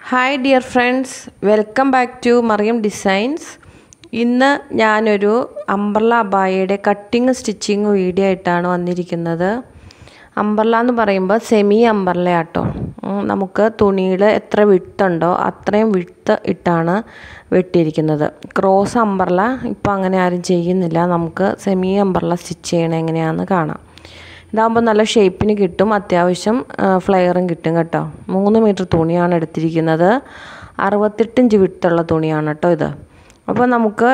hi dear friends welcome back to Mariyam designs ഇന്ന് ഞാനൊരു umbrella അബായയുടെ കട്ടിങ് സ്റ്റിച്ചിങ് വീഡിയോ ആയിട്ടാണ് വന്നിരിക്കുന്നത് അംബർല എന്ന് പറയുമ്പോൾ സെമി അംബർല ആട്ടോ ഉം, നമുക്ക് തുണിയിൽ എത്ര വിട്ടുണ്ടോ അത്രയും വിട്ട് ഇട്ടാണ് വെട്ടിയിരിക്കുന്നത് ക്രോസ് അംബർല ഇപ്പോൾ അങ്ങനെ ആരും ചെയ്യുന്നില്ല നമുക്ക് സെമി അംബർല സ്റ്റിച്ച് ചെയ്യണത് എങ്ങനെയാണെന്ന് കാണാം ഇതാകുമ്പോൾ നല്ല ഷേപ്പിന് കിട്ടും അത്യാവശ്യം ഫ്ലെയറും കിട്ടും കേട്ടോ മൂന്ന് മീറ്റർ തുണിയാണ് എടുത്തിരിക്കുന്നത് അറുപത്തെട്ട് ഇഞ്ച് വിട്ടുള്ള തുണിയാണ് കേട്ടോ ഇത് അപ്പോൾ നമുക്ക്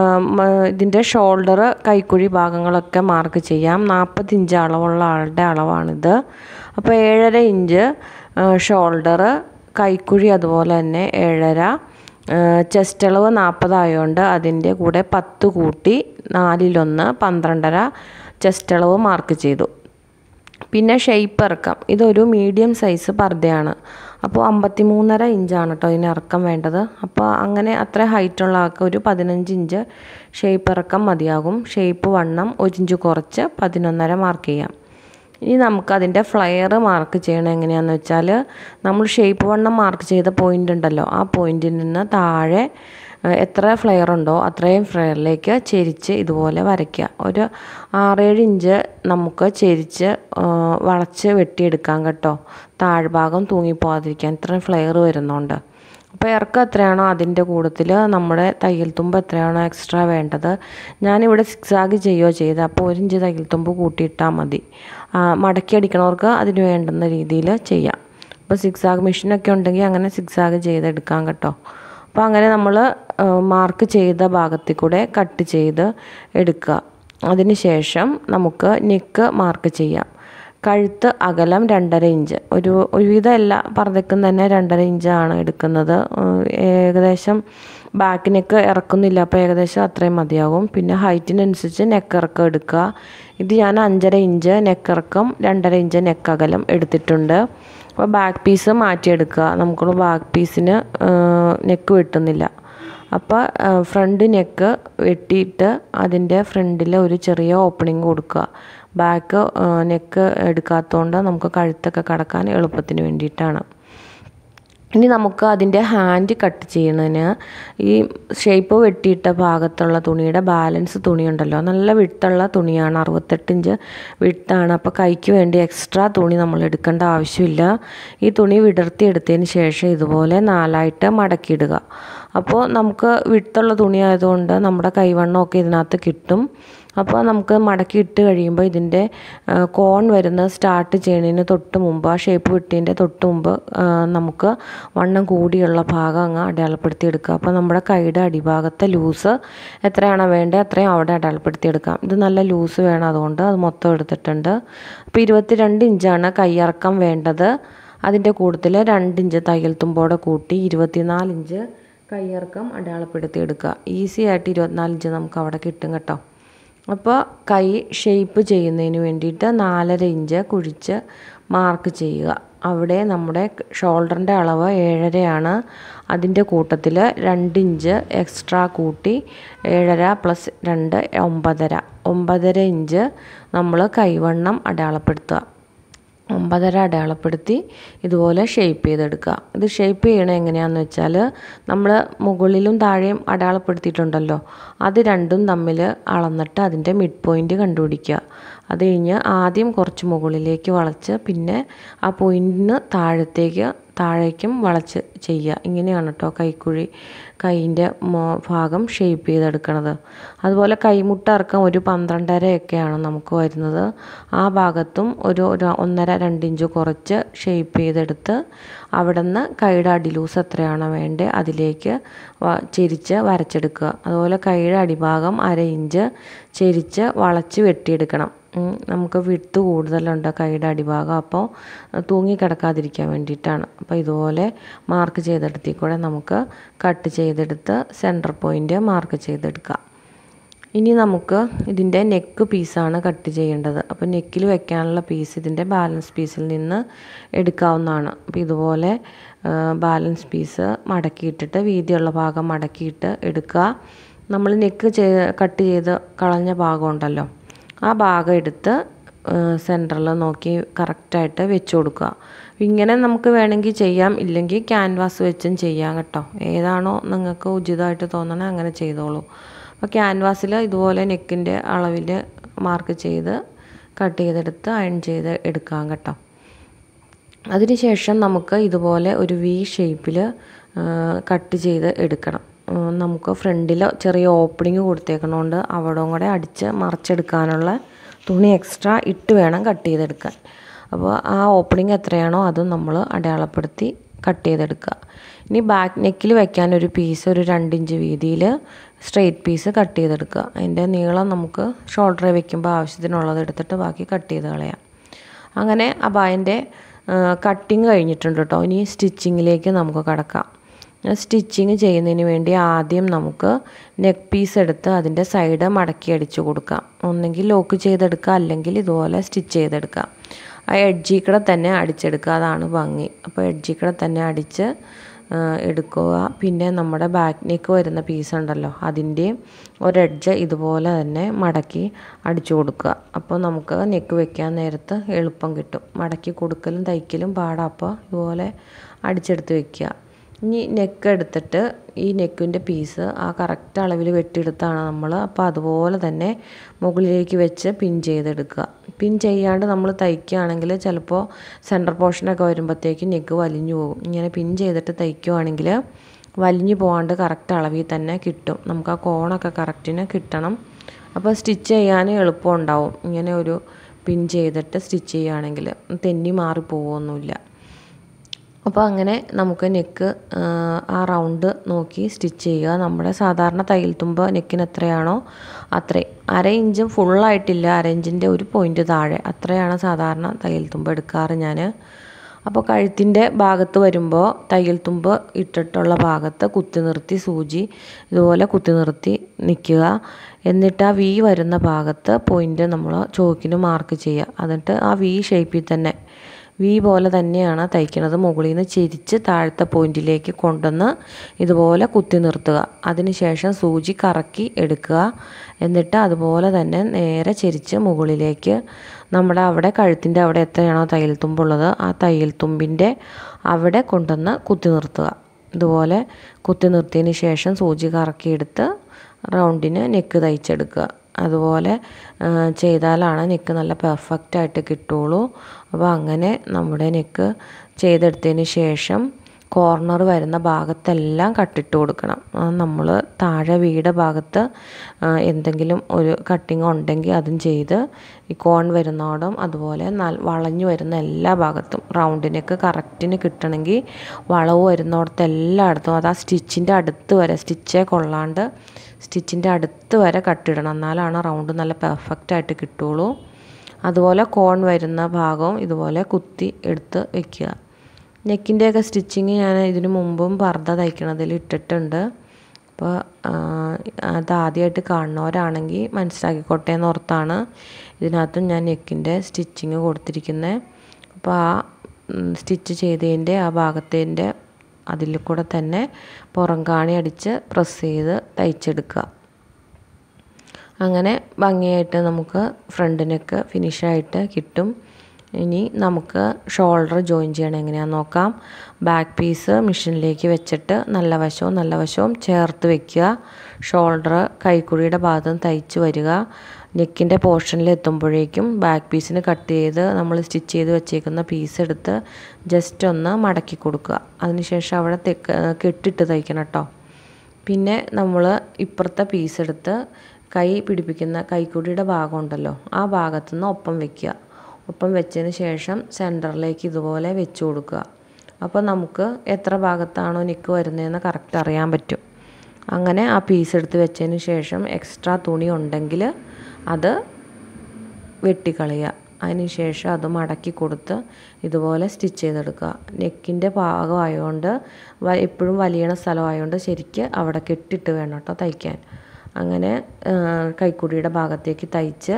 ഇതിൻ്റെ ഷോൾഡർ കൈക്കുഴി ഭാഗങ്ങളൊക്കെ മാർക്ക് ചെയ്യാം നാൽപ്പത് ഇഞ്ച് അളവുള്ള ആളുടെ അളവാണിത് അപ്പോൾ ഏഴര ഇഞ്ച് ഷോൾഡർ കൈക്കുഴി അതുപോലെ തന്നെ ഏഴര ചെസ്റ്റ് അളവ് നാൽപ്പതായതുകൊണ്ട് അതിൻ്റെ കൂടെ പത്ത് കൂട്ടി നാലിലൊന്ന് പന്ത്രണ്ടര ചെസ്റ്റ് അളവ് മാർക്ക് ചെയ്തു പിന്നെ ഷെയ്പ്പ് ഇറക്കം ഇതൊരു മീഡിയം സൈസ് പർദ്ദയാണ് അപ്പോൾ അമ്പത്തി മൂന്നര ഇഞ്ചാണ് കേട്ടോ ഇതിന് ഇറക്കം വേണ്ടത് അപ്പോൾ അങ്ങനെ അത്ര ഹൈറ്റുള്ള ആൾക്ക് ഒരു പതിനഞ്ച് ഇഞ്ച് ഷെയ്പ്പ് ഇറക്കം മതിയാകും ഷെയ്പ്പ് വണ്ണം ഒരു ഇഞ്ച് കുറച്ച് പതിനൊന്നര മാർക്ക് ചെയ്യാം ഇനി നമുക്ക് അതിൻ്റെ ഫ്ലയർ മാർക്ക് ചെയ്യണം എങ്ങനെയാണെന്ന് വെച്ചാൽ നമ്മൾ ഷേപ്പ് വണ്ണം മാർക്ക് ചെയ്ത പോയിൻ്റ് ഉണ്ടല്ലോ ആ പോയിന്റിൽ നിന്ന് താഴെ എത്ര ഫ്ലെയർ ഉണ്ടോ അത്രയും ഫ്ലെയറിലേക്ക് ചെരിച്ച് ഇതുപോലെ വരയ്ക്കുക ഒരു ആറേഴ് ഇഞ്ച് നമുക്ക് ചെരിച്ച് വളച്ച് വെട്ടിയെടുക്കാം കേട്ടോ താഴ്ഭാഗം തൂങ്ങിപ്പോകാതിരിക്കാൻ ഇത്രയും ഫ്ലെയർ വരുന്നുണ്ട് അപ്പോൾ ഇറക്കം എത്രയാണോ അതിൻ്റെ കൂട്ടത്തിൽ നമ്മുടെ തയ്യൽ തുമ്പ് എത്രയാണോ എക്സ്ട്രാ വേണ്ടത് ഞാനിവിടെ സിക്സാഗ് ചെയ്യുകയോ ചെയ്ത് അപ്പോൾ ഒരു ഇഞ്ച് തയ്യൽ തുമ്പ് കൂട്ടിയിട്ടാൽ മതി മടക്കി അടിക്കണവർക്ക് അതിന് വേണ്ടുന്ന രീതിയിൽ ചെയ്യാം അപ്പോൾ സിക്സാഗ് മെഷീനൊക്കെ ഉണ്ടെങ്കിൽ അങ്ങനെ സിക്സാഗ് ചെയ്തെടുക്കാം കേട്ടോ അപ്പോൾ അങ്ങനെ നമ്മൾ മാർക്ക് ചെയ്ത ഭാഗത്തിൽ കൂടെ കട്ട് ചെയ്ത് എടുക്കുക അതിന് ശേഷം നമുക്ക് നെക്ക് മാർക്ക് ചെയ്യാം കഴുത്ത് അകലം രണ്ടര ഇഞ്ച് ഒരു ഒരുവിധം എല്ലാ പർദ്ദക്കും തന്നെ രണ്ടര ഇഞ്ചാണ് എടുക്കുന്നത് ഏകദേശം ബാക്ക് നെക്ക് ഇറക്കുന്നില്ല അപ്പോൾ ഏകദേശം അത്രയും മതിയാകും പിന്നെ ഹൈറ്റിനനുസരിച്ച് നെക്ക് ഇറക്കം എടുക്കുക ഇത് ഞാൻ അഞ്ചര ഇഞ്ച് നെക്ക് ഇറക്കം രണ്ടര ഇഞ്ച് നെക്ക് അകലം എടുത്തിട്ടുണ്ട് അപ്പോൾ ബാക്ക് പീസ് മാറ്റിയെടുക്കുക നമുക്ക് ബാക്ക് പീസിന് നെക്ക് വെട്ടുന്നില്ല അപ്പോൾ ഫ്രണ്ട് നെക്ക് വെട്ടിയിട്ട് അതിൻ്റെ ഫ്രണ്ടിൽ ഒരു ചെറിയ ഓപ്പണിങ് കൊടുക്കുക ബാക്ക് നെക്ക് എടുക്കാത്തതുകൊണ്ട് നമുക്ക് കഴുത്തൊക്കെ കടക്കാൻ എളുപ്പത്തിന് വേണ്ടിയിട്ടാണ് ഇനി നമുക്ക് അതിൻ്റെ ഹാൻഡ് കട്ട് ചെയ്യുന്നതിന് ഈ ഷേപ്പ് വെട്ടിയിട്ട ഭാഗത്തുള്ള തുണിയുടെ ബാലൻസ് തുണിയുണ്ടല്ലോ നല്ല വിട്ടുള്ള തുണിയാണ് അറുപത്തെട്ട് ഇഞ്ച് വിട്ടാണ് അപ്പോൾ കൈക്ക് വേണ്ടി എക്സ്ട്രാ തുണി നമ്മൾ എടുക്കേണ്ട ആവശ്യമില്ല ഈ തുണി വിടർത്തി എടുത്തതിന് ശേഷം ഇതുപോലെ നാലായിട്ട് മടക്കിയിടുക അപ്പോൾ നമുക്ക് വിട്ടുള്ള തുണി ആയതുകൊണ്ട് നമ്മുടെ കൈവണ്ണമൊക്കെ ഇതിനകത്ത് കിട്ടും അപ്പോൾ നമുക്ക് മടക്കി ഇട്ട് കഴിയുമ്പോൾ ഇതിൻ്റെ കോൺ വരുന്ന സ്റ്റാർട്ട് ചെയ്യുന്നതിന് തൊട്ട് മുമ്പ് ആ ഷേപ്പ് വിട്ടതിൻ്റെ തൊട്ട് മുമ്പ് നമുക്ക് വണ്ണം കൂടിയുള്ള ഭാഗം അങ്ങ് അടയാളപ്പെടുത്തി എടുക്കുക അപ്പോൾ നമ്മുടെ കൈയുടെ അടിഭാഗത്തെ ലൂസ് എത്രയാണോ വേണ്ടത് അത്രയും അവിടെ അടയാളപ്പെടുത്തി എടുക്കാം ഇത് നല്ല ലൂസ് വേണം അതുകൊണ്ട് അത് മൊത്തം എടുത്തിട്ടുണ്ട് അപ്പോൾ ഇരുപത്തിരണ്ട് ഇഞ്ചാണ് കൈയിറക്കം വേണ്ടത് അതിൻ്റെ കൂട്ടത്തിൽ രണ്ട് ഇഞ്ച് തയ്യൽ തുമ്പോടെ കൂട്ടി ഇരുപത്തിനാല് ഇഞ്ച് കൈയിറക്കം അടയാളപ്പെടുത്തി എടുക്കുക ഈസി ആയിട്ട് ഇരുപത്തിനാല് ഇഞ്ച് നമുക്ക് അവിടെ കിട്ടും കേട്ടോ അപ്പോൾ കൈ ഷേപ്പ് ചെയ്യുന്നതിന് വേണ്ടിയിട്ട് നാലര ഇഞ്ച് കുഴിച്ച് മാർക്ക് ചെയ്യുക അവിടെ നമ്മുടെ ഷോൾഡറിൻ്റെ അളവ് ഏഴരയാണ് അതിൻ്റെ കൂട്ടത്തിൽ രണ്ട് ഇഞ്ച് എക്സ്ട്രാ കൂട്ടി ഏഴര പ്ലസ് രണ്ട് ഒമ്പതര ഒമ്പതര ഇഞ്ച് നമ്മൾ കൈവണ്ണം അടയാളപ്പെടുത്തുക ഒമ്പതര അടയാളപ്പെടുത്തി ഇതുപോലെ ഷേപ്പ് ചെയ്തെടുക്കുക ഇത് ഷേപ്പ് ചെയ്യണത് എങ്ങനെയാണെന്ന് വെച്ചാൽ നമ്മൾ മുകളിലും താഴെയും അടയാളപ്പെടുത്തിയിട്ടുണ്ടല്ലോ അത് രണ്ടും തമ്മിൽ അളന്നിട്ട് അതിൻ്റെ മിഡ് പോയിൻ്റ് കണ്ടുപിടിക്കുക അത് കഴിഞ്ഞ് ആദ്യം കുറച്ച് മുകളിലേക്ക് വളച്ച് പിന്നെ ആ പോയിൻറ്റിന് താഴത്തേക്ക് താഴേക്കും വളച്ച് ചെയ്യുക ഇങ്ങനെയാണ് കേട്ടോ കൈക്കുഴി കൈയിൻ്റെ ഭാഗം ഷേപ്പ് ചെയ്തെടുക്കണത് അതുപോലെ കൈമുട്ട ഇറക്കം ഒരു പന്ത്രണ്ടരയൊക്കെയാണ് നമുക്ക് വരുന്നത് ആ ഭാഗത്തും ഒരു ഒന്നര രണ്ട് ഇഞ്ച് കുറച്ച് ഷേപ്പ് ചെയ്തെടുത്ത് അവിടെ നിന്ന് കൈയുടെ അടിലൂസ് എത്രയാണോ വേണ്ടത് അതിലേക്ക് ചെരിച്ച് വരച്ചെടുക്കുക അതുപോലെ കൈയുടെ അടിഭാഗം അര ഇഞ്ച് ചെരിച്ച് വളച്ച് വെട്ടിയെടുക്കണം നമുക്ക് വിട്ട് കൂടുതലുണ്ട് കൈയുടെ അടിഭാഗം അപ്പോൾ തൂങ്ങിക്കിടക്കാതിരിക്കാൻ വേണ്ടിയിട്ടാണ് അപ്പോൾ ഇതുപോലെ മാർക്ക് ചെയ്തെടുത്തിൽ കൂടെ നമുക്ക് കട്ട് ചെയ്തെടുത്ത് സെൻറ്റർ പോയിൻ്റ് മാർക്ക് ചെയ്തെടുക്കാം ഇനി നമുക്ക് ഇതിൻ്റെ നെക്ക് പീസാണ് കട്ട് ചെയ്യേണ്ടത് അപ്പോൾ നെക്കിൽ വെക്കാനുള്ള പീസ് ഇതിൻ്റെ ബാലൻസ് പീസിൽ നിന്ന് എടുക്കാവുന്നതാണ് അപ്പോൾ ഇതുപോലെ ബാലൻസ് പീസ് മടക്കിയിട്ടിട്ട് വീതിയുള്ള ഭാഗം മടക്കിയിട്ട് എടുക്കുക നമ്മൾ നെക്ക് ചെയ്ത് കട്ട് ചെയ്ത് കളഞ്ഞ ഭാഗം ഉണ്ടല്ലോ ആ ഭാഗം എടുത്ത് സെൻറ്ററിൽ നോക്കി കറക്റ്റായിട്ട് വെച്ച് കൊടുക്കുക ഇങ്ങനെ നമുക്ക് വേണമെങ്കിൽ ചെയ്യാം ഇല്ലെങ്കിൽ ക്യാൻവാസ് വെച്ചും ചെയ്യാം കേട്ടോ ഏതാണോ നിങ്ങൾക്ക് ഉചിതമായിട്ട് തോന്നണേ അങ്ങനെ ചെയ്തോളൂ അപ്പോൾ ക്യാൻവാസിൽ ഇതുപോലെ നെക്കിൻ്റെ അളവിൽ മാർക്ക് ചെയ്ത് കട്ട് ചെയ്തെടുത്ത് അയൺ ചെയ്ത് എടുക്കാം കേട്ടോ അതിനുശേഷം നമുക്ക് ഇതുപോലെ ഒരു വി ഷേപ്പിൽ കട്ട് ചെയ്ത് എടുക്കണം നമുക്ക് ഫ്രണ്ടിൽ ചെറിയ ഓപ്പണിങ് കൊടുത്തേക്കണോണ്ട് അവിടെ കൂടെ അടിച്ച് മറിച്ചെടുക്കാനുള്ള തുണി എക്സ്ട്രാ ഇട്ട് വേണം കട്ട് ചെയ്തെടുക്കാൻ അപ്പോൾ ആ ഓപ്പണിങ് എത്രയാണോ അതും നമ്മൾ അടയാളപ്പെടുത്തി കട്ട് ചെയ്തെടുക്കുക ഇനി ബാക്ക് നെക്കിൽ വെക്കാൻ ഒരു പീസ് ഒരു രണ്ടിഞ്ച് വീതിയിൽ സ്ട്രെയിറ്റ് പീസ് കട്ട് ചെയ്തെടുക്കുക അതിൻ്റെ നീളം നമുക്ക് ഷോൾഡറിൽ വെക്കുമ്പോൾ ആവശ്യത്തിനുള്ളത് എടുത്തിട്ട് ബാക്കി കട്ട് ചെയ്ത് കളയാം അങ്ങനെ അബായൻ്റെ കട്ടിങ് കഴിഞ്ഞിട്ടുണ്ട് കേട്ടോ ഇനി സ്റ്റിച്ചിങ്ങിലേക്ക് നമുക്ക് കടക്കാം സ്റ്റിച്ചിങ് ചെയ്യുന്നതിന് വേണ്ടി ആദ്യം നമുക്ക് നെക്ക് പീസ് എടുത്ത് അതിൻ്റെ സൈഡ് മടക്കി അടിച്ചു കൊടുക്കാം ഒന്നെങ്കിൽ ലോക്ക് ചെയ്തെടുക്കുക അല്ലെങ്കിൽ ഇതുപോലെ സ്റ്റിച്ച് ചെയ്തെടുക്കാം ആ എഡ്ജിൽ കൂടെ തന്നെ അടിച്ചെടുക്കുക അതാണ് ഭംഗി അപ്പോൾ എഡ്ജിൽ കൂടെ തന്നെ അടിച്ച് എടുക്കുക പിന്നെ നമ്മുടെ ബാക്ക് നെക്ക് വരുന്ന പീസ് ഉണ്ടല്ലോ അതിൻ്റെയും ഒരെഡ്ജ് ഇതുപോലെ തന്നെ മടക്കി അടിച്ചു കൊടുക്കുക അപ്പോൾ നമുക്ക് നെക്ക് വെക്കാൻ നേരത്ത് എളുപ്പം കിട്ടും മടക്കി കൊടുക്കലും തയ്ക്കലും പാടാം അപ്പോൾ ഇതുപോലെ അടിച്ചെടുത്ത് വെക്കുക ഇനി നെക്ക് എടുത്തിട്ട് ഈ നെക്കിൻ്റെ പീസ് ആ കറക്റ്റ് അളവിൽ വെട്ടിയെടുത്താണ് നമ്മൾ അപ്പോൾ അതുപോലെ തന്നെ മുകളിലേക്ക് വെച്ച് പിൻ ചെയ്തെടുക്കുക പിൻ ചെയ്യാണ്ട് നമ്മൾ തയ്ക്കുകയാണെങ്കിൽ ചിലപ്പോൾ സെൻറ്റർ പോർഷനൊക്കെ വരുമ്പോഴത്തേക്ക് നെക്ക് വലിഞ്ഞു പോകും ഇങ്ങനെ പിൻ ചെയ്തിട്ട് തയ്ക്കുകയാണെങ്കിൽ വലിഞ്ഞു പോകാണ്ട് കറക്റ്റ് അളവിൽ തന്നെ കിട്ടും നമുക്ക് ആ കോണൊക്കെ കറക്റ്റിന് കിട്ടണം അപ്പോൾ സ്റ്റിച്ച് ചെയ്യാൻ എളുപ്പം ഉണ്ടാവും ഇങ്ങനെ ഒരു പിൻ ചെയ്തിട്ട് സ്റ്റിച്ച് ചെയ്യുകയാണെങ്കിൽ തെന്നി മാറി പോവുമൊന്നുമില്ല അപ്പോൾ അങ്ങനെ നമുക്ക് നെക്ക് ആ റൗണ്ട് നോക്കി സ്റ്റിച്ച് ചെയ്യുക നമ്മുടെ സാധാരണ തയ്യൽ തുമ്പ് നെക്കിന് എത്രയാണോ അത്രയും അര ഇഞ്ചും ഫുള്ളായിട്ടില്ല അര ഇഞ്ചിൻ്റെ ഒരു പോയിൻ്റ് താഴെ അത്രയാണ് സാധാരണ തയ്യൽ തുമ്പ് എടുക്കാറ് ഞാൻ അപ്പോൾ കഴുത്തിൻ്റെ ഭാഗത്ത് വരുമ്പോൾ തയ്യൽ തുമ്പ് ഇട്ടിട്ടുള്ള ഭാഗത്ത് കുത്തി നിർത്തി സൂചി ഇതുപോലെ കുത്തി നിർത്തി നിൽക്കുക എന്നിട്ട് ആ വി വരുന്ന ഭാഗത്ത് പോയിൻ്റ് നമ്മൾ ചോക്കിന് മാർക്ക് ചെയ്യുക എന്നിട്ട് ആ വി ഷേപ്പിൽ തന്നെ വി പോലെ തന്നെയാണ് തയ്ക്കുന്നത് മുകളിൽ നിന്ന് ചെരിച്ച് താഴത്തെ പോയിന്റിലേക്ക് കൊണ്ടുവന്ന് ഇതുപോലെ കുത്തി നിർത്തുക അതിനുശേഷം സൂചി കറക്കി എടുക്കുക എന്നിട്ട് അതുപോലെ തന്നെ നേരെ ചെരിച്ച് മുകളിലേക്ക് നമ്മുടെ അവിടെ കഴുത്തിൻ്റെ അവിടെ എത്രയാണോ തയ്യൽ തുമ്പുള്ളത് ആ തയ്യൽ തുമ്പിൻ്റെ അവിടെ കൊണ്ടുവന്ന് കുത്തി നിർത്തുക ഇതുപോലെ കുത്തി നിർത്തിയതിന് ശേഷം സൂചി കറക്കിയെടുത്ത് റൗണ്ടിന് നെക്ക് തയ്ച്ചെടുക്കുക അതുപോലെ ചെയ്താലാണ് നെക്ക് നല്ല പെർഫെക്റ്റ് ആയിട്ട് കിട്ടുള്ളൂ അപ്പോൾ അങ്ങനെ നമ്മുടെ നെക്ക് ചെയ്തെടുത്തതിന് ശേഷം കോർണർ വരുന്ന ഭാഗത്തെല്ലാം കട്ടിട്ട് കൊടുക്കണം നമ്മൾ താഴെ വീട് ഭാഗത്ത് എന്തെങ്കിലും ഒരു കട്ടിങ് ഉണ്ടെങ്കിൽ അതും ചെയ്ത് ഈ കോൺ വരുന്നോടും അതുപോലെ വളഞ്ഞു വരുന്ന എല്ലാ ഭാഗത്തും റൗണ്ടിനൊക്കെ കറക്റ്റിന് കിട്ടണമെങ്കിൽ വളവ് വരുന്നിടത്ത് എല്ലായിടത്തും അത് ആ സ്റ്റിച്ചിൻ്റെ അടുത്ത് വരെ സ്റ്റിച്ചേ കൊള്ളാണ്ട് സ്റ്റിച്ചിൻ്റെ അടുത്ത് വരെ കട്ടിടണം എന്നാലാണ് റൗണ്ട് നല്ല പെർഫെക്റ്റ് ആയിട്ട് കിട്ടുള്ളൂ അതുപോലെ കോൺ വരുന്ന ഭാഗവും ഇതുപോലെ കുത്തി എടുത്ത് വെക്കുക നെക്കിൻ്റെയൊക്കെ സ്റ്റിച്ചിങ് ഞാൻ ഇതിനു മുമ്പും പർദ്ദ തയ്ക്കണതിൽ ഇട്ടിട്ടുണ്ട് അപ്പോൾ അത് ആദ്യമായിട്ട് കാണുന്നവരാണെങ്കിൽ മനസ്സിലാക്കിക്കോട്ടെ എന്നോർത്താണ് ഇതിനകത്ത് ഞാൻ നെക്കിൻ്റെ സ്റ്റിച്ചിങ് കൊടുത്തിരിക്കുന്നത് അപ്പോൾ ആ സ്റ്റിച്ച് ചെയ്തതിൻ്റെ ആ ഭാഗത്തിൻ്റെ അതിൽ കൂടെ തന്നെ പുറം കാണി അടിച്ച് പ്രസ് ചെയ്ത് തയ്ച്ചെടുക്കുക അങ്ങനെ ഭംഗിയായിട്ട് നമുക്ക് ഫ്രണ്ടിനൊക്കെ ഫിനിഷായിട്ട് കിട്ടും ഇനി നമുക്ക് ഷോൾഡർ ജോയിൻ ചെയ്യണം എങ്ങനെയാണെന്ന് നോക്കാം ബാക്ക് പീസ് മെഷീനിലേക്ക് വെച്ചിട്ട് നല്ല വശവും നല്ല വശവും ചേർത്ത് വെക്കുക ഷോൾഡർ കൈക്കുഴിയുടെ ഭാഗത്ത് തയ്ച്ച് വരിക നെക്കിൻ്റെ പോർഷനിൽ എത്തുമ്പോഴേക്കും ബാക്ക് പീസിന് കട്ട് ചെയ്ത് നമ്മൾ സ്റ്റിച്ച് ചെയ്ത് വെച്ചേക്കുന്ന പീസ് എടുത്ത് ജസ്റ്റ് ഒന്ന് മടക്കി കൊടുക്കുക അതിനുശേഷം അവിടെ തെക്ക് കെട്ടിട്ട് തയ്ക്കണം കേട്ടോ പിന്നെ നമ്മൾ ഇപ്പുറത്തെ പീസ് എടുത്ത് കൈ പിടിപ്പിക്കുന്ന കൈക്കുടിയുടെ ഭാഗം ഉണ്ടല്ലോ ആ ഭാഗത്തുനിന്ന് ഒപ്പം വെക്കുക ഒപ്പം വെച്ചതിന് ശേഷം സെൻറ്ററിലേക്ക് ഇതുപോലെ വെച്ച് കൊടുക്കുക അപ്പോൾ നമുക്ക് എത്ര ഭാഗത്താണോ നിക്ക് വരുന്നതെന്ന് കറക്റ്റ് അറിയാൻ പറ്റും അങ്ങനെ ആ പീസ് എടുത്ത് വെച്ചതിന് ശേഷം എക്സ്ട്രാ തുണി ഉണ്ടെങ്കിൽ അത് വെട്ടിക്കളയുക അതിന് ശേഷം അത് മടക്കി കൊടുത്ത് ഇതുപോലെ സ്റ്റിച്ച് ചെയ്തെടുക്കുക നെക്കിൻ്റെ ഭാഗമായതുകൊണ്ട് എപ്പോഴും വലിയണ സ്ഥലമായതുകൊണ്ട് ശരിക്ക് അവിടെ കെട്ടിട്ട് വേണം കേട്ടോ തയ്ക്കാൻ അങ്ങനെ കൈക്കുടിയുടെ ഭാഗത്തേക്ക് തയ്ച്ച്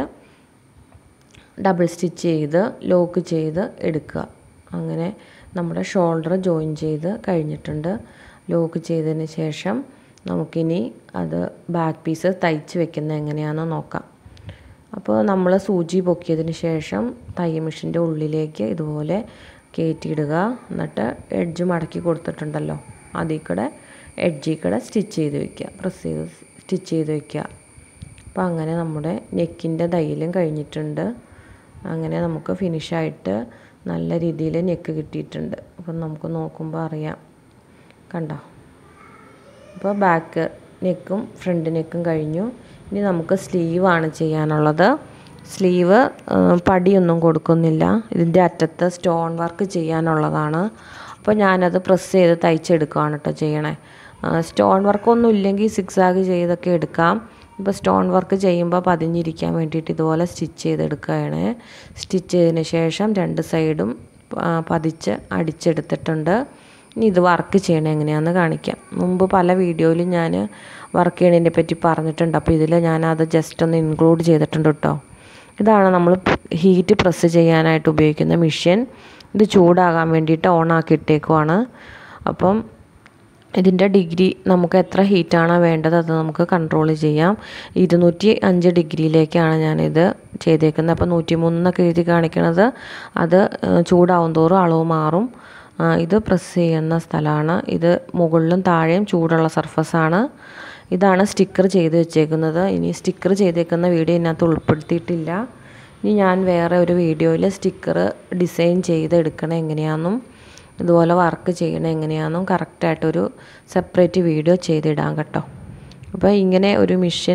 ഡബിൾ സ്റ്റിച്ച് ചെയ്ത് ലോക്ക് ചെയ്ത് എടുക്കുക അങ്ങനെ നമ്മുടെ ഷോൾഡർ ജോയിൻ ചെയ്ത് കഴിഞ്ഞിട്ടുണ്ട് ലോക്ക് ചെയ്തതിന് ശേഷം നമുക്കിനി അത് ബാക്ക് പീസ് തയ്ച്ച് വെക്കുന്നത് എങ്ങനെയാണെന്ന് നോക്കാം അപ്പോൾ നമ്മൾ സൂചി പൊക്കിയതിന് ശേഷം തയ്യൽ മെഷീൻ്റെ ഉള്ളിലേക്ക് ഇതുപോലെ കയറ്റിയിടുക എന്നിട്ട് എഡ്ജ് മടക്കി കൊടുത്തിട്ടുണ്ടല്ലോ അതിൽ കൂടെ എഡ്ജിൽ കൂടെ സ്റ്റിച്ച് ചെയ്ത് വെക്കുക പ്രസ് ചെയ്ത് സ്റ്റിച്ച് ചെയ്ത് വെക്കുക അപ്പോൾ അങ്ങനെ നമ്മുടെ നെക്കിൻ്റെ തയ്യലും കഴിഞ്ഞിട്ടുണ്ട് അങ്ങനെ നമുക്ക് ഫിനിഷായിട്ട് നല്ല രീതിയിൽ നെക്ക് കിട്ടിയിട്ടുണ്ട് അപ്പം നമുക്ക് നോക്കുമ്പോൾ അറിയാം കണ്ടോ അപ്പോൾ ബാക്ക് നെക്കും ഫ്രണ്ട് നെക്കും കഴിഞ്ഞു ഇനി നമുക്ക് സ്ലീവാണ് ചെയ്യാനുള്ളത് സ്ലീവ് പടിയൊന്നും കൊടുക്കുന്നില്ല ഇതിൻ്റെ അറ്റത്ത് സ്റ്റോൺ വർക്ക് ചെയ്യാനുള്ളതാണ് അപ്പോൾ ഞാനത് പ്രസ് ചെയ്ത് തയ്ച്ചെടുക്കുകയാണ് കേട്ടോ ചെയ്യണേ സ്റ്റോൺ വർക്കൊന്നും ഇല്ലെങ്കിൽ സിക്സാഗ് ചെയ്തൊക്കെ എടുക്കാം ഇപ്പോൾ സ്റ്റോൺ വർക്ക് ചെയ്യുമ്പോൾ പതിഞ്ഞിരിക്കാൻ വേണ്ടിയിട്ട് ഇതുപോലെ സ്റ്റിച്ച് ചെയ്തെടുക്കുകയാണ് സ്റ്റിച്ച് ചെയ്തതിന് ശേഷം രണ്ട് സൈഡും പതിച്ച് അടിച്ചെടുത്തിട്ടുണ്ട് ഇനി ഇത് വർക്ക് ചെയ്യണത് എങ്ങനെയാണെന്ന് കാണിക്കാം മുമ്പ് പല വീഡിയോയിലും ഞാൻ വർക്ക് ചെയ്യണതിനെ പറ്റി പറഞ്ഞിട്ടുണ്ട് അപ്പോൾ ഇതിൽ ഞാനത് ജസ്റ്റ് ഒന്ന് ഇൻക്ലൂഡ് ചെയ്തിട്ടുണ്ട് കേട്ടോ ഇതാണ് നമ്മൾ ഹീറ്റ് പ്രസ് ചെയ്യാനായിട്ട് ഉപയോഗിക്കുന്ന മെഷീൻ ഇത് ചൂടാകാൻ വേണ്ടിയിട്ട് ഓൺ ആക്കി ഇട്ടേക്കുവാണ് അപ്പം ഇതിൻ്റെ ഡിഗ്രി നമുക്ക് എത്ര ഹീറ്റാണോ വേണ്ടത് അത് നമുക്ക് കൺട്രോൾ ചെയ്യാം ഇരുന്നൂറ്റി അഞ്ച് ഡിഗ്രിയിലേക്കാണ് ഞാനിത് ചെയ്തേക്കുന്നത് അപ്പോൾ നൂറ്റി മൂന്നൊക്കെ എഴുതി കാണിക്കണത് അത് ചൂടാവും തോറും അളവ് മാറും ഇത് പ്രസ് ചെയ്യുന്ന സ്ഥലമാണ് ഇത് മുകളിലും താഴെയും ചൂടുള്ള സർഫസാണ് ഇതാണ് സ്റ്റിക്കർ ചെയ്ത് വെച്ചേക്കുന്നത് ഇനി സ്റ്റിക്കർ ചെയ്തേക്കുന്ന വീഡിയോ ഇതിനകത്ത് ഉൾപ്പെടുത്തിയിട്ടില്ല ഇനി ഞാൻ വേറെ ഒരു വീഡിയോയിൽ സ്റ്റിക്കർ ഡിസൈൻ ചെയ്ത് എടുക്കണം എങ്ങനെയാണെന്നും ഇതുപോലെ വർക്ക് ചെയ്യണം എങ്ങനെയാണെന്നും കറക്റ്റായിട്ടൊരു സെപ്പറേറ്റ് വീഡിയോ ചെയ്തിടാം കേട്ടോ അപ്പോൾ ഇങ്ങനെ ഒരു മിഷൻ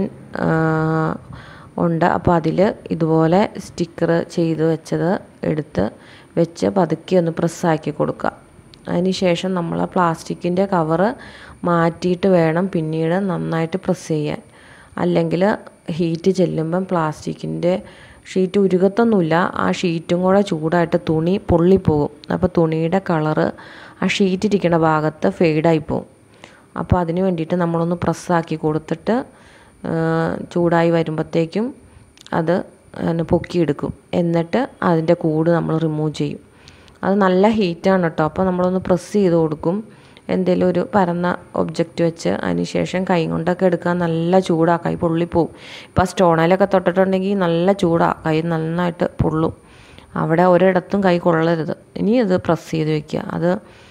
ഉണ്ട് അപ്പോൾ അതിൽ ഇതുപോലെ സ്റ്റിക്കർ ചെയ്ത് വെച്ചത് എടുത്ത് വെച്ച് പതുക്കി ഒന്ന് പ്രസ്സാക്കി കൊടുക്കുക അതിന് ശേഷം നമ്മൾ പ്ലാസ്റ്റിക്കിൻ്റെ കവറ് മാറ്റിയിട്ട് വേണം പിന്നീട് നന്നായിട്ട് പ്രസ് ചെയ്യാൻ അല്ലെങ്കിൽ ഹീറ്റ് ചെല്ലുമ്പം പ്ലാസ്റ്റിക്കിൻ്റെ ഷീറ്റ് ഉരുകത്തൊന്നുമില്ല ആ ഷീറ്റും കൂടെ ചൂടായിട്ട് തുണി പൊള്ളിപ്പോകും അപ്പോൾ തുണിയുടെ കളറ് ആ ഷീറ്റ് ഇരിക്കുന്ന ഭാഗത്ത് ഫെയ്ഡായി പോകും അപ്പോൾ അതിന് വേണ്ടിയിട്ട് നമ്മളൊന്ന് പ്രസ്സാക്കി കൊടുത്തിട്ട് ചൂടായി വരുമ്പോഴത്തേക്കും അത് പൊക്കിയെടുക്കും എന്നിട്ട് അതിൻ്റെ കൂട് നമ്മൾ റിമൂവ് ചെയ്യും അത് നല്ല ഹീറ്റാണ് കേട്ടോ അപ്പോൾ നമ്മളൊന്ന് പ്രസ് ചെയ്ത് കൊടുക്കും എന്തെങ്കിലും ഒരു പരന്ന ഒബ്ജക്റ്റ് വെച്ച് അതിന് ശേഷം കൈ കൊണ്ടൊക്കെ എടുക്കാൻ നല്ല ചൂടാണ് കൈ പൊള്ളിപ്പോവും ഇപ്പോൾ സ്റ്റോണയിലൊക്കെ തൊട്ടിട്ടുണ്ടെങ്കിൽ നല്ല ചൂടാണ് കൈ നന്നായിട്ട് പൊള്ളും അവിടെ ഒരിടത്തും കൈ കൊള്ളരുത് ഇനി അത് പ്രസ് ചെയ്ത് വെക്കുക അത്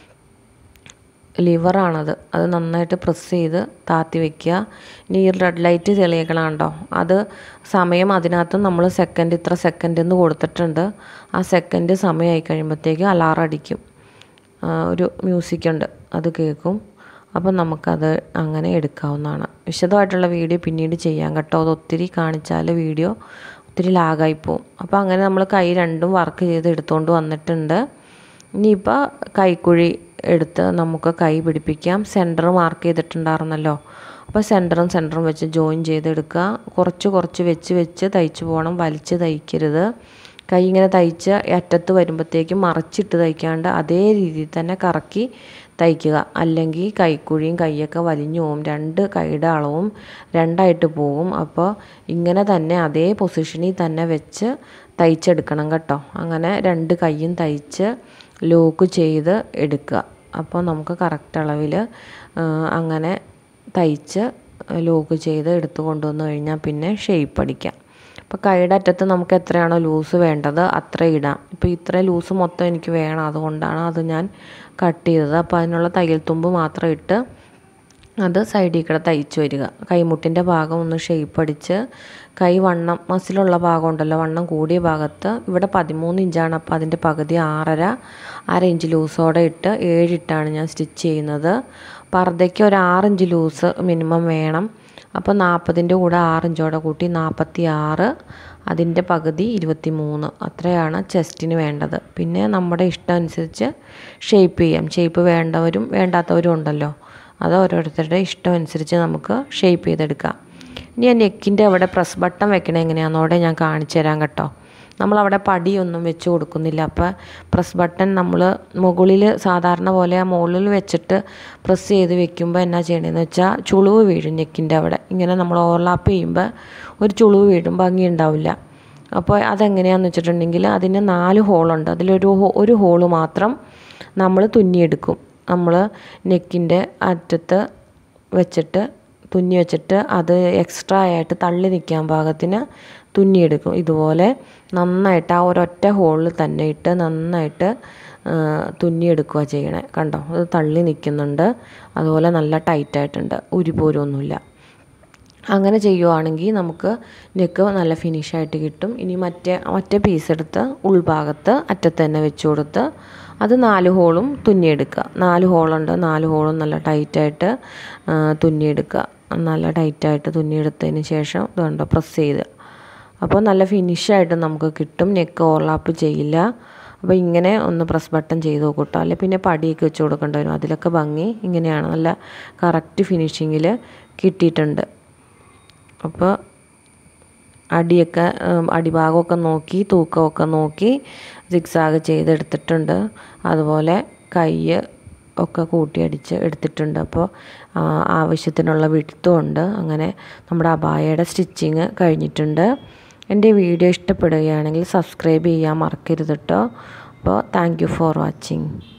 ലിവറാണത് അത് നന്നായിട്ട് പ്രസ് ചെയ്ത് താത്തി വെക്കുക ഇനി ഈ റെഡ് ലൈറ്റ് തെളിയിക്കണം കേട്ടോ അത് സമയം അതിനകത്ത് നമ്മൾ സെക്കൻഡ് ഇത്ര സെക്കൻഡ് എന്ന് കൊടുത്തിട്ടുണ്ട് ആ സെക്കൻഡ് സമയമായി കഴിയുമ്പോഴത്തേക്കും അലാറം അടിക്കും ഒരു മ്യൂസിക് ഉണ്ട് അത് കേൾക്കും അപ്പം നമുക്കത് അങ്ങനെ എടുക്കാവുന്നതാണ് വിശദമായിട്ടുള്ള വീഡിയോ പിന്നീട് ചെയ്യാം കേട്ടോ അത് ഒത്തിരി കാണിച്ചാൽ വീഡിയോ ഒത്തിരി ലാഗായി പോവും അപ്പോൾ അങ്ങനെ നമ്മൾ കൈ രണ്ടും വർക്ക് ചെയ്ത് എടുത്തുകൊണ്ട് വന്നിട്ടുണ്ട് ഇനിയിപ്പോൾ കൈക്കുഴി എടുത്ത് നമുക്ക് കൈ പിടിപ്പിക്കാം സെൻറ്റർ മാർക്ക് ചെയ്തിട്ടുണ്ടായിരുന്നല്ലോ അപ്പോൾ സെൻറ്ററും സെൻറ്ററും വെച്ച് ജോയിൻ ചെയ്തെടുക്കുക കുറച്ച് കുറച്ച് വെച്ച് വെച്ച് തയ്ച്ച് പോകണം വലിച്ച് തയ്ക്കരുത് കൈ ഇങ്ങനെ തയ്ച്ച് അറ്റത്ത് വരുമ്പോഴത്തേക്കും മറച്ചിട്ട് തയ്ക്കാണ്ട് അതേ രീതിയിൽ തന്നെ കറക്കി തയ്ക്കുക അല്ലെങ്കിൽ കൈക്കുഴിയും കൈയൊക്കെ വലിഞ്ഞു പോകും രണ്ട് കൈയുടെ അളവും രണ്ടായിട്ട് പോകും അപ്പോൾ ഇങ്ങനെ തന്നെ അതേ പൊസിഷനിൽ തന്നെ വെച്ച് തയ്ച്ചെടുക്കണം കേട്ടോ അങ്ങനെ രണ്ട് കൈയും തയ്ച്ച് ലോക്ക് ചെയ്ത് എടുക്കുക അപ്പോൾ നമുക്ക് കറക്റ്റ് അളവിൽ അങ്ങനെ തയ്ച്ച് ലോക്ക് ചെയ്ത് എടുത്ത് കൊണ്ടുവന്ന് കഴിഞ്ഞാൽ പിന്നെ ഷേപ്പ് അടിക്കാം അപ്പോൾ കൈയുടെ അറ്റത്ത് നമുക്ക് എത്രയാണോ ലൂസ് വേണ്ടത് അത്ര ഇടാം ഇപ്പോൾ ഇത്ര ലൂസ് മൊത്തം എനിക്ക് വേണം അതുകൊണ്ടാണ് അത് ഞാൻ കട്ട് ചെയ്തത് അപ്പോൾ അതിനുള്ള തയ്യൽ തുമ്പ് മാത്രം ഇട്ട് അത് സൈഡിൽ കൂടെ തയ്ച്ച് വരിക കൈമുട്ടിൻ്റെ ഭാഗം ഒന്ന് ഷേപ്പ് അടിച്ച് കൈ വണ്ണം മസിലുള്ള ഭാഗം ഉണ്ടല്ലോ വണ്ണം കൂടിയ ഭാഗത്ത് ഇവിടെ പതിമൂന്ന് ഇഞ്ചാണ് അപ്പോൾ അതിൻ്റെ പകുതി ആറര അര ഇഞ്ച് ലൂസോടെ ഇട്ട് ഏഴിട്ടാണ് ഞാൻ സ്റ്റിച്ച് ചെയ്യുന്നത് പർദ്ദയ്ക്ക് ഒരു ആറിഞ്ച് ലൂസ് മിനിമം വേണം അപ്പോൾ നാൽപ്പതിൻ്റെ കൂടെ ആറിഞ്ചോടെ കൂട്ടി നാൽപ്പത്തി ആറ് അതിൻ്റെ പകുതി ഇരുപത്തി മൂന്ന് അത്രയാണ് ചെസ്റ്റിന് വേണ്ടത് പിന്നെ നമ്മുടെ ഇഷ്ടം അനുസരിച്ച് ഷേപ്പ് ചെയ്യാം ഷേപ്പ് വേണ്ടവരും വേണ്ടാത്തവരും ഉണ്ടല്ലോ അത് ഓരോരുത്തരുടെ ഇഷ്ടം അനുസരിച്ച് നമുക്ക് ഷേപ്പ് ചെയ്തെടുക്കാം ഇനി ആ നെക്കിൻ്റെ അവിടെ പ്രസ് ബട്ടൺ വെക്കണത് എങ്ങനെയാണെന്നോടെ ഞാൻ കാണിച്ചു തരാം കേട്ടോ നമ്മളവിടെ പടിയൊന്നും വെച്ച് കൊടുക്കുന്നില്ല അപ്പോൾ പ്രസ് ബട്ടൺ നമ്മൾ മുകളിൽ സാധാരണ പോലെ ആ മുകളിൽ വെച്ചിട്ട് പ്രസ് ചെയ്ത് വെക്കുമ്പോൾ എന്നാ ചെയ്യണമെന്ന് വെച്ചാൽ ചുളിവ് വീഴും നെക്കിൻ്റെ അവിടെ ഇങ്ങനെ നമ്മൾ ഓവർലാപ്പ് ചെയ്യുമ്പോൾ ഒരു ചുളിവ് വീഴും ഭംഗി ഉണ്ടാവില്ല അപ്പോൾ അതെങ്ങനെയാണെന്ന് വെച്ചിട്ടുണ്ടെങ്കിൽ അതിന് നാല് ഹോളുണ്ട് അതിലൊരു ഒരു ഹോള് മാത്രം നമ്മൾ തുന്നിയെടുക്കും നമ്മൾ നെക്കിൻ്റെ അറ്റത്ത് വെച്ചിട്ട് തുന്നി വെച്ചിട്ട് അത് എക്സ്ട്രാ ആയിട്ട് തള്ളി നിൽക്കാൻ പാകത്തിന് തുന്നിയെടുക്കും ഇതുപോലെ നന്നായിട്ട് ആ ഒരൊറ്റ ഹോളിൽ തന്നെ ഇട്ട് നന്നായിട്ട് തുന്നിയെടുക്കുക ചെയ്യണേ കണ്ടോ അത് തള്ളി നിൽക്കുന്നുണ്ട് അതുപോലെ നല്ല ടൈറ്റായിട്ടുണ്ട് ഉരി പോരൊന്നുമില്ല അങ്ങനെ ചെയ്യുവാണെങ്കിൽ നമുക്ക് നെക്ക് നല്ല ഫിനിഷായിട്ട് കിട്ടും ഇനി മറ്റേ മറ്റേ പീസ് എടുത്ത് ഉൾഭാഗത്ത് അറ്റത്ത് തന്നെ വെച്ച് കൊടുത്ത് അത് നാല് ഹോളും തുന്നിയെടുക്കുക നാല് ഹോളുണ്ട് നാല് ഹോളും നല്ല ടൈറ്റായിട്ട് തുന്നിയെടുക്കുക നല്ല ടൈറ്റായിട്ട് തുന്നിയെടുത്തതിന് ശേഷം ഇതുണ്ടോ പ്രസ് ചെയ്ത് അപ്പോൾ നല്ല ഫിനിഷായിട്ട് നമുക്ക് കിട്ടും നെക്ക് ഓവർലാപ്പ് ചെയ്യില്ല അപ്പോൾ ഇങ്ങനെ ഒന്ന് പ്രസ് ബട്ടൺ ചെയ്ത് നോക്കൂട്ടോ അല്ലെങ്കിൽ പിന്നെ പടിയൊക്കെ വെച്ച് കൊടുക്കേണ്ടി വരും അതിലൊക്കെ ഭംഗി ഇങ്ങനെയാണ് നല്ല കറക്റ്റ് ഫിനിഷിങ്ങിൽ കിട്ടിയിട്ടുണ്ട് അപ്പോൾ അടിയൊക്കെ അടിഭാഗമൊക്കെ നോക്കി തൂക്കമൊക്കെ നോക്കി സിക്സാഗ് ചെയ്തെടുത്തിട്ടുണ്ട് അതുപോലെ കൈ ഒക്കെ കൂട്ടിയടിച്ച് എടുത്തിട്ടുണ്ട് അപ്പോൾ ആവശ്യത്തിനുള്ള വിടുത്തും ഉണ്ട് അങ്ങനെ നമ്മുടെ അബായയുടെ സ്റ്റിച്ചിങ് കഴിഞ്ഞിട്ടുണ്ട് എൻ്റെ വീഡിയോ ഇഷ്ടപ്പെടുകയാണെങ്കിൽ സബ്സ്ക്രൈബ് ചെയ്യാൻ മറക്കരുത് കേട്ടോ അപ്പോൾ താങ്ക് യു ഫോർ വാച്ചിങ്